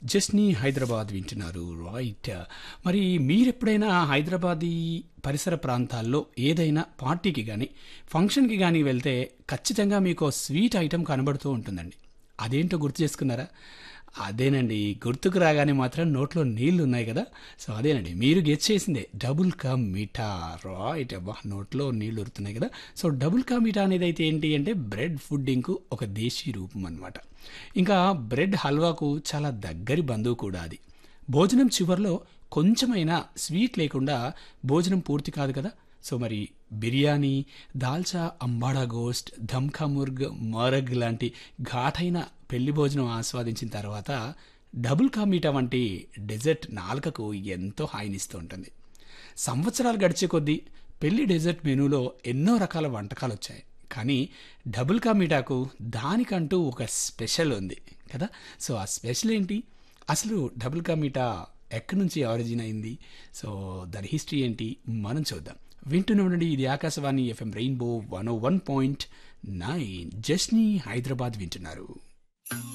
జస్నీ హైదరాబాద్ వింటున్నారు రైట్ మరి మీరెప్పుడైనా హైదరాబాదీ పరిసర ప్రాంతాల్లో ఏదైనా పార్టీకి కానీ ఫంక్షన్కి కానీ వెళ్తే ఖచ్చితంగా మీకు స్వీట్ ఐటెం కనబడుతూ ఉంటుందండి అదేంటో గుర్తు చేసుకున్నారా అదేనండి గుర్తుకు రాగానే మాత్రం నోట్లో నీళ్లు ఉన్నాయి కదా సో అదేనండి మీరు గెచ్ చేసిందే డబుల్ కా మీఠా రైట్ అబ్బా నోట్లో నీళ్లు ఉరుతున్నాయి కదా సో డబుల్ కా మీఠా అనేది అయితే ఏంటి అంటే బ్రెడ్ ఫుడ్డింగ్కు ఒక దేశీ రూపం అనమాట ఇంకా బ్రెడ్ హల్వాకు చాలా దగ్గరి బంధువు కూడా అది భోజనం చివరిలో కొంచెమైనా స్వీట్ లేకుండా భోజనం పూర్తి కాదు కదా సో మరి బిర్యానీ దాల్చా అంబాడా గోస్ట్ ధమ్కా ముర్గ్ మరగ్ లాంటి ఘాటైన పెళ్లి భోజనం ఆస్వాదించిన తర్వాత డబుల్ కా మీఠా వంటి డెజర్ట్ నాలుకకు ఎంతో హాయినిస్తూ ఉంటుంది సంవత్సరాలు గడిచే కొద్దీ పెళ్లి డెజర్ట్ మెనూలో ఎన్నో రకాల వంటకాలు వచ్చాయి కానీ డబుల్ కా మీఠాకు దానికంటూ ఒక స్పెషల్ ఉంది కదా సో ఆ స్పెషల్ ఏంటి అసలు డబుల్ కా మీఠా ఎక్కడి నుంచి ఆరిజిన్ అయింది సో దాని హిస్టరీ ఏంటి మనం చూద్దాం వింటూనే ఉండండి ఇది Akashvani FM rainbow one O one point nine Jasni Hyderabad వింటున్నారు